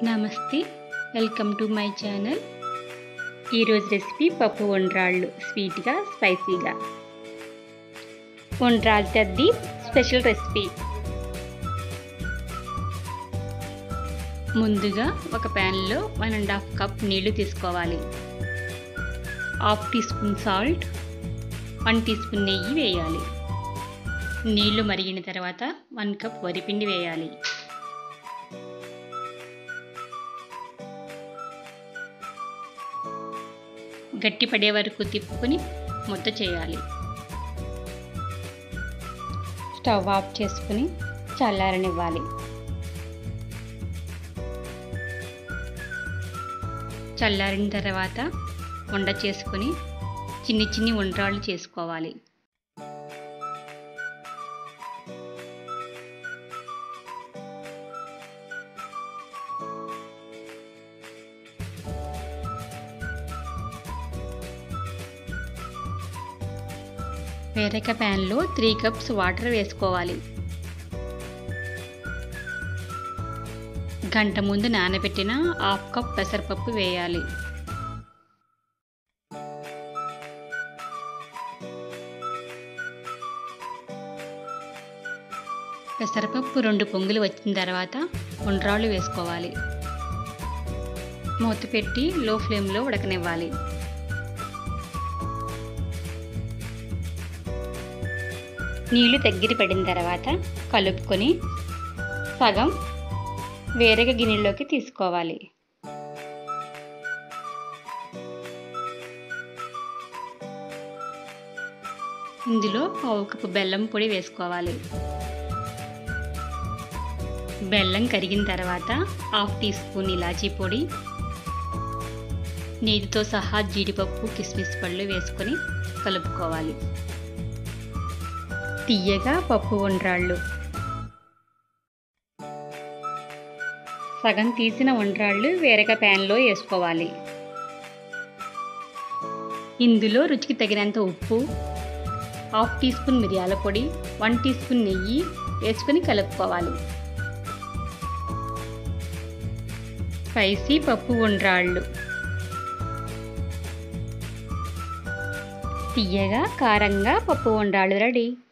నమస్తే welcome to my channel ఈరోజు recipe పప్పు వండ్రాళ్ళు స్వీట్గా స్పైసీగా వండ్రాళ్ళు తద్ది స్పెషల్ రెసిపీ ముందుగా ఒక ప్యాన్లో వన్ అండ్ హాఫ్ కప్ నీళ్లు తీసుకోవాలి half teaspoon salt one teaspoon నెయ్యి వేయాలి నీళ్లు మరిగిన తర్వాత వన్ కప్ వరిపిండి వేయాలి గట్టి పడే వరకు తిప్పుకొని ముద్ద చేయాలి స్టవ్ ఆఫ్ చేసుకుని చల్లారనివ్వాలి చల్లారిన తర్వాత వండ చేసుకొని చిన్ని చిన్ని వంటరాళ్ళు చేసుకోవాలి వేరొక ప్యాన్లో త్రీ కప్స్ వాటర్ వేసుకోవాలి గంట ముందు నానబెట్టిన హాఫ్ కప్ పెసరపప్పు వేయాలి పెసరపప్పు రెండు పొంగులు వచ్చిన తర్వాత ఉండ్రాళ్ళు వేసుకోవాలి మూత పెట్టి లో ఫ్లేమ్లో ఉడకనివ్వాలి నీళ్లు దగ్గర పడిన తర్వాత కలుపుకొని సగం వేరొక గిన్నెలోకి తీసుకోవాలి ఇందులో పావు కప్పు బెల్లం పొడి వేసుకోవాలి బెల్లం కరిగిన తర్వాత హాఫ్ టీ స్పూన్ ఇలాచీ పొడి నీటితో సహా జీడిపప్పు కిస్మిస్ పళ్ళు వేసుకొని కలుపుకోవాలి తీయగా పప్పు వండ్రాళ్ళు సగం తీసిన వండ్రాళ్ళు వేరొక ప్యాన్లో వేసుకోవాలి ఇందులో రుచికి తగినంత ఉప్పు హాఫ్ టీ స్పూన్ మిరియాల పొడి వన్ టీ స్పూన్ నెయ్యి వేసుకొని కలుపుకోవాలి స్పైసీ పప్పు వండ్రాళ్ళు తీయగా కారంగా పప్పు వండ్రాళ్ళు రెడీ